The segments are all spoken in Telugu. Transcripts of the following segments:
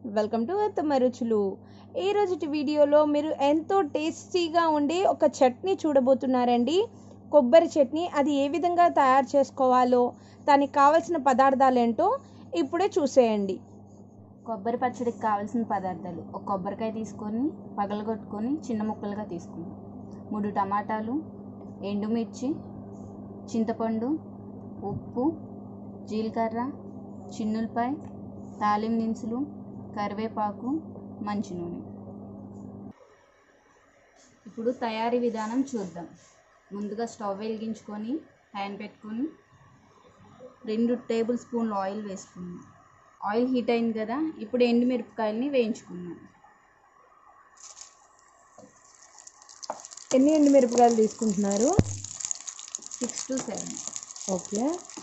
వెల్కమ్ టు అత్తమ్మ రుచులు ఈ రోజుటి వీడియోలో మీరు ఎంతో టేస్టీగా ఉండే ఒక చట్నీ చూడబోతున్నారండి కొబ్బరి చట్నీ అది ఏ విధంగా తయారు చేసుకోవాలో దానికి కావలసిన పదార్థాలు ఏంటో ఇప్పుడే చూసేయండి కొబ్బరి పచ్చడికి కావాల్సిన పదార్థాలు ఒక కొబ్బరికాయ తీసుకొని పగలగొట్టుకొని చిన్న ముక్కలుగా తీసుకున్నాం మూడు టమాటాలు ఎండుమిర్చి చింతపండు ఉప్పు జీలకర్ర చిన్నులపాయ తాలిం దినుసులు కరివేపాకు మంచి నూనె ఇప్పుడు తయారీ విధానం చూద్దాం ముందుగా స్టవ్ వెలిగించుకొని ప్యాన్ పెట్టుకొని రెండు టేబుల్ స్పూన్లు ఆయిల్ వేసుకున్నాం ఆయిల్ హీట్ అయింది కదా ఇప్పుడు ఎండుమిరపకాయలని వేయించుకున్నాం ఎన్ని ఎండు మిరపకాయలు తీసుకుంటున్నారు సిక్స్ టు సెవెన్ ఓకే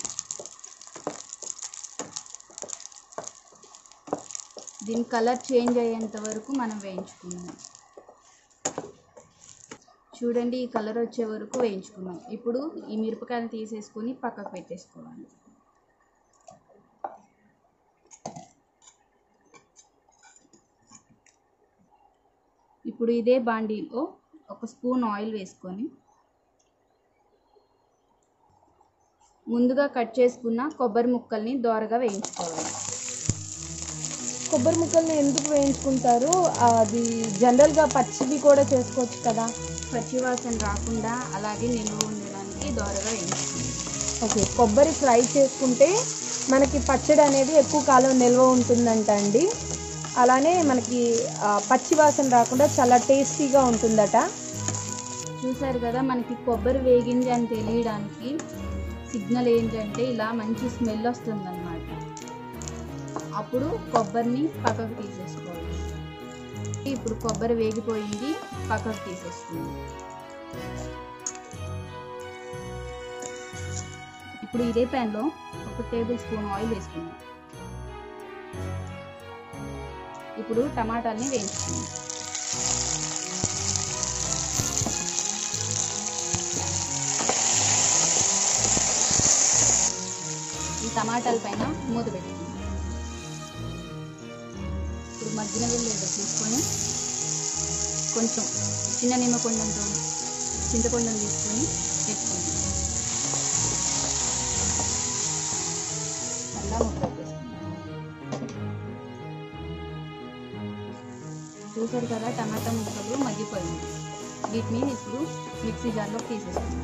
దీని కలర్ చేంజ్ అయ్యేంత వరకు మనం వేయించుకున్నాం చూడండి ఈ కలర్ వచ్చే వరకు వేయించుకున్నాం ఇప్పుడు ఈ మిరపకాయలు తీసేసుకొని పక్కకు పెట్టేసుకోవాలి ఇప్పుడు ఇదే బాండీలో ఒక స్పూన్ ఆయిల్ వేసుకొని ముందుగా కట్ చేసుకున్న కొబ్బరి ముక్కల్ని దోరగా వేయించుకోవాలి కొబ్బరి ముక్కల్ని ఎందుకు వేయించుకుంటారు అది జనరల్గా పచ్చివి కూడా చేసుకోవచ్చు కదా పచ్చివాసన రాకుండా అలాగే నిల్వ ఉండడానికి దోరగా వేయించుకోవాలి ఓకే కొబ్బరి ఫ్రై చేసుకుంటే మనకి పచ్చడి అనేది ఎక్కువ కాలం నిల్వ ఉంటుందంట అండి అలానే మనకి ఆ, పచ్చి వాసన రాకుండా చాలా టేస్టీగా ఉంటుందట చూసారు కదా మనకి కొబ్బరి వేగింది అని తెలియడానికి సిగ్నల్ ఏంటంటే ఇలా మంచి స్మెల్ వస్తుందన్నమాట అప్పుడు కొబ్బరిని పక్కకు తీసేసుకోవాలి ఇప్పుడు కొబ్బరి వేగిపోయింది పక్కకు తీసేసుకోండి ఇప్పుడు ఇదే ప్యాన్లో ఒక టేబుల్ స్పూన్ ఆయిల్ వేసుకుందాం ఇప్పుడు టమాటాలని వేయించుకుందాం ఈ టమాటాల పైన మూత పెట్టుకుందాం ఇప్పుడు మధ్యన వెళ్ళేదో తీసుకొని కొంచెం చిన్న నిమ్మకొండంతో చింతకొండను తీసుకొని పెట్టుకుందాం మళ్ళా మూత పెట్టేసుకుందాం చూసారు కదా టమాటా ముక్కలు మగ్గిపోయింది వీటిని ఇప్పుడు మిక్సీ జార్లోకి తీసేసుకుందాం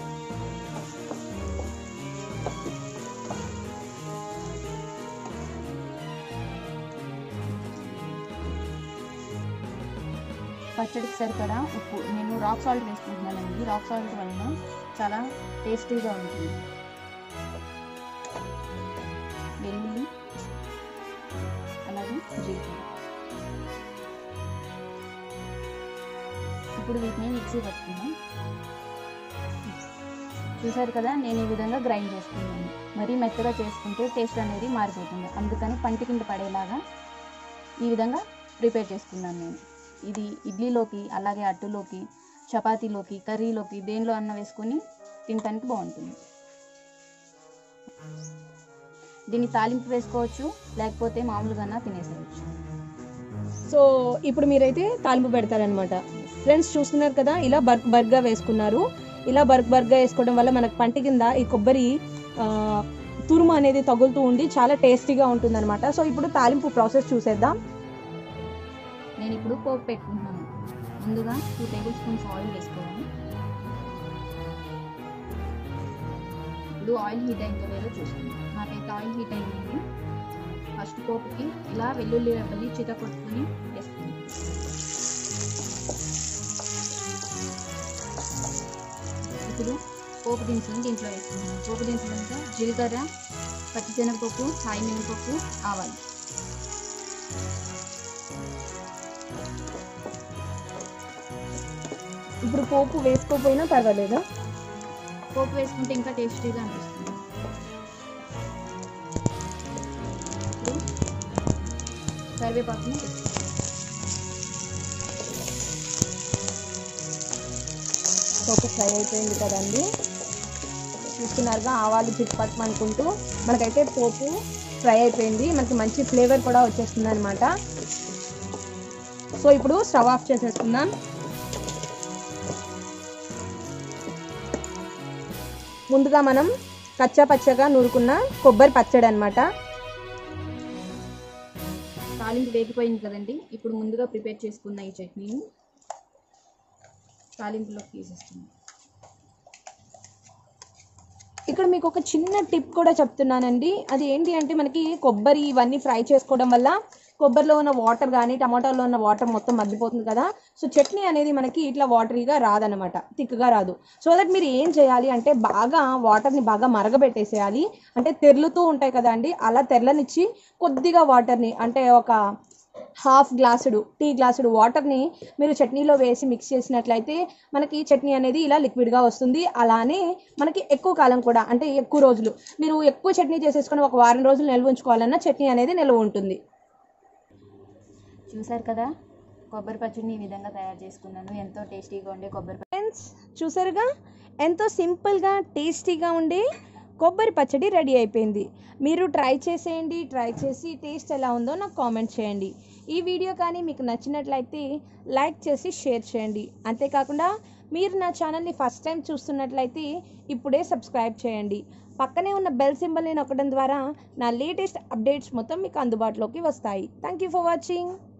పచ్చడికి సరిపడా ఉప్పు నేను రాక్ సాల్ట్ వేసుకుంటున్నానండి రాక్ సాల్ట్ వలన చాలా టేస్టీగా ఉంటుంది వెల్లుల్లి అలాగే జీలకర్ర ఇప్పుడు వీటిని మిక్సీ పట్టుకున్నాం చూసారు కదా నేను ఈ విధంగా గ్రైండ్ చేసుకున్నాను మరీ మెత్తగా చేసుకుంటే టేస్ట్ అనేది మారిపోతుంది అందుకని పంటి కింద పడేలాగా ఈ విధంగా ప్రిపేర్ చేసుకున్నాను నేను ఇది ఇడ్లీలోకి అలాగే అట్టులోకి చపాతీలోకి కర్రీలోకి దేనిలో అన్న వేసుకొని తినడానికి బాగుంటుంది దీన్ని తాలింపు వేసుకోవచ్చు లేకపోతే మామూలుగా తినేసేయచ్చు సో ఇప్పుడు మీరైతే తాలింపు పెడతారనమాట ఫ్రెండ్స్ చూస్తున్నారు కదా ఇలా బర్క్ బర్గ్గా వేసుకున్నారు ఇలా బర్క్ బర్గ్గా వేసుకోవడం వల్ల మనకు పంట కింద ఈ కొబ్బరి ఆ, తురుము అనేది తగులుతూ ఉండి చాలా టేస్టీగా ఉంటుందన్నమాట సో ఇప్పుడు తాలింపు ప్రాసెస్ చూసేద్దాం నేను ఇప్పుడు పోపు పెట్టుకుంటున్నాను ముందుగా టూ టేబుల్ స్పూన్స్ ఆయిల్ వేసుకోవాలి ఇప్పుడు ఆయిల్ హీట్ అయిందో లేదో చూసుకుందాం నాకైతే ఆయిల్ హీట్ అయిందండి ఫస్ట్ పోపుకి ఇలా వెల్లుల్లి రెబ్బల్ని చిత కొట్టుకొని వేసుకుందాం ఇప్పుడు పోపు దినుసులు దీంట్లో వేసుకుందాం పోపు దినుసులు అంటే జీలకర్ర పచ్చిశనగపప్పు సాయి మినపప్పు ఆవాలు ఇప్పుడు పోపు వేసుకోకపోయినా పర్వాలేదా పోపు వేసుకుంటే ఇంకా టేస్టీగా అనిపిస్తుంది ఇప్పుడు కరివేపాకుని వేసుకుందాం. పోపు ఫ్రై అయిపోయింది కదండి చూస్తున్నారుగా ఆవాలు చిట్పట్ అనుకుంటూ మనకైతే పోపు ఫ్రై అయిపోయింది మనకి మంచి ఫ్లేవర్ కూడా వచ్చేస్తుంది అనమాట సో ఇప్పుడు స్టవ్ ఆఫ్ చేసేసుకుందాం ముందుగా మనం కచ్చా పచ్చగా నూరుకున్న కొబ్బరి పచ్చడి అనమాట తాలింపు వేగిపోయింది కదండి ఇప్పుడు ముందుగా ప్రిపేర్ చేసుకున్న ఈ చట్నీని తాలింపులోకి తీసేస్తున్నాం ఇక్కడ మీకు ఒక చిన్న టిప్ కూడా చెప్తున్నానండి అది ఏంటి అంటే మనకి కొబ్బరి ఇవన్నీ ఫ్రై చేసుకోవడం వల్ల కొబ్బరిలో ఉన్న వాటర్ కానీ టమాటాలో ఉన్న వాటర్ మొత్తం మగ్గిపోతుంది కదా సో చట్నీ అనేది మనకి ఇట్లా వాటరీగా రాదనమాట థిక్గా రాదు సో దట్ మీరు ఏం చేయాలి అంటే బాగా వాటర్ని బాగా మరగబెట్టేసేయాలి అంటే తెర్లుతూ ఉంటాయి కదా అండి అలా తెరలనిచ్చి కొద్దిగా వాటర్ని అంటే ఒక హాఫ్ గ్లాసుడు టీ గ్లాసుడు వాటర్ని మీరు చట్నీలో వేసి మిక్స్ చేసినట్లయితే మనకి చట్నీ అనేది ఇలా లిక్విడ్గా వస్తుంది అలానే మనకి ఎక్కువ కాలం కూడా అంటే ఎక్కువ రోజులు మీరు ఎక్కువ చట్నీ చేసేసుకొని ఒక వారం రోజులు నిల్వ ఉంచుకోవాలన్నా చట్నీ అనేది నిల్వ ఉంటుంది చూసారు కదా కొబ్బరి పచ్చడిని ఈ విధంగా తయారు చేసుకున్నాను ఎంతో టేస్టీగా ఉండే కొబ్బరి పచ్చడి ఫ్రెండ్స్ చూసారుగా ఎంతో సింపుల్గా టేస్టీగా ఉండే కొబ్బరి పచ్చడి రెడీ అయిపోయింది మీరు ట్రై చేసేయండి ట్రై చేసి టేస్ట్ ఎలా ఉందో నాకు కామెంట్ చేయండి ఈ వీడియో కానీ మీకు నచ్చినట్లయితే లైక్ చేసి షేర్ చేయండి అంతేకాకుండా మీరు నా ఛానల్ని ఫస్ట్ టైం చూస్తున్నట్లయితే ఇప్పుడే సబ్స్క్రైబ్ చేయండి పక్కనే ఉన్న బెల్ సింబల్ని నొక్కడం ద్వారా నా లేటెస్ట్ అప్డేట్స్ మొత్తం మీకు అందుబాటులోకి వస్తాయి థ్యాంక్ యూ ఫర్ వాచింగ్